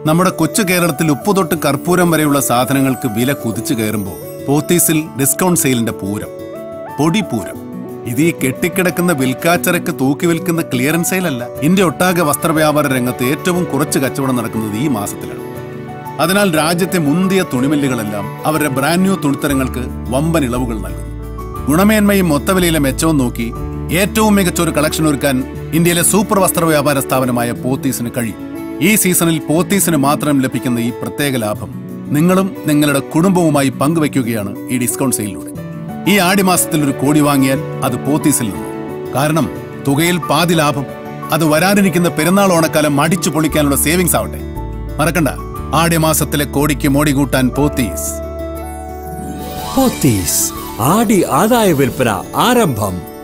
നമ്മുടെ കൊച്ചു കേരളത്തിൽ ഉപ്പ് തൊട്ട് കർപ്പൂരം വരെയുള്ള സാധനങ്ങൾക്ക് വില കുതിച്ചു കയറുമ്പോൾ പോത്തീസിൽ ഡിസ്കൗണ്ട് സെയിലിന്റെ പൂരം പൊടിപൂരം ഇത് ഈ കെട്ടിക്കിടക്കുന്ന വിൽക്കാച്ചരക്ക് തൂക്കി വിൽക്കുന്ന ക്ലിയറൻസ് സെയിലല്ല ഇന്ത്യ ഒട്ടാകെ വസ്ത്രവ്യാപാര രംഗത്ത് ഏറ്റവും കുറച്ച് കച്ചവടം നടക്കുന്നത് ഈ മാസത്തിലാണ് അതിനാൽ രാജ്യത്തെ മുന്തിയ തുണിമില്ലുകളെല്ലാം അവരുടെ ബ്രാൻഡ് ന്യൂ തുണിത്തരങ്ങൾക്ക് വമ്പൻ ഇളവുകൾ നൽകുന്നു ഗുണമേന്മയും മൊത്തവിലയിലെ മെച്ചവും നോക്കി ഏറ്റവും മികച്ച ഒരു കളക്ഷൻ ഒരുക്കാൻ ഇന്ത്യയിലെ സൂപ്പർ വസ്ത്ര വ്യാപാര സ്ഥാപനമായ പോത്തീസിന് കഴിയും ഈ സീസണിൽ പോത്തീസിന് മാത്രം ലഭിക്കുന്ന ഈ പ്രത്യേക ലാഭം നിങ്ങളും നിങ്ങളുടെ കുടുംബവുമായി പങ്കുവയ്ക്കുകയാണ് ഈ ഡിസ്കൗണ്ട് സെയിലിലൂടെ ഈ ആടിമാസത്തിൽ ഒരു കോടി വാങ്ങിയാൽ അത് പോത്തീസിൽ നിന്നും കാരണം തുകയിൽ പാതി ലാഭം അത് വരാനിരിക്കുന്ന പെരുന്നാൾ ഓണക്കാലം അടിച്ചു പൊളിക്കാനുള്ള സേവിങ്സ് ആവട്ടെ മറക്കണ്ട ആടിമാസത്തിലെ കോടിക്ക് മോടി കൂട്ടാൻ പോത്തീസ് പോത്തീസ് ആടി ആദായ വിൽപ്പന ആരംഭം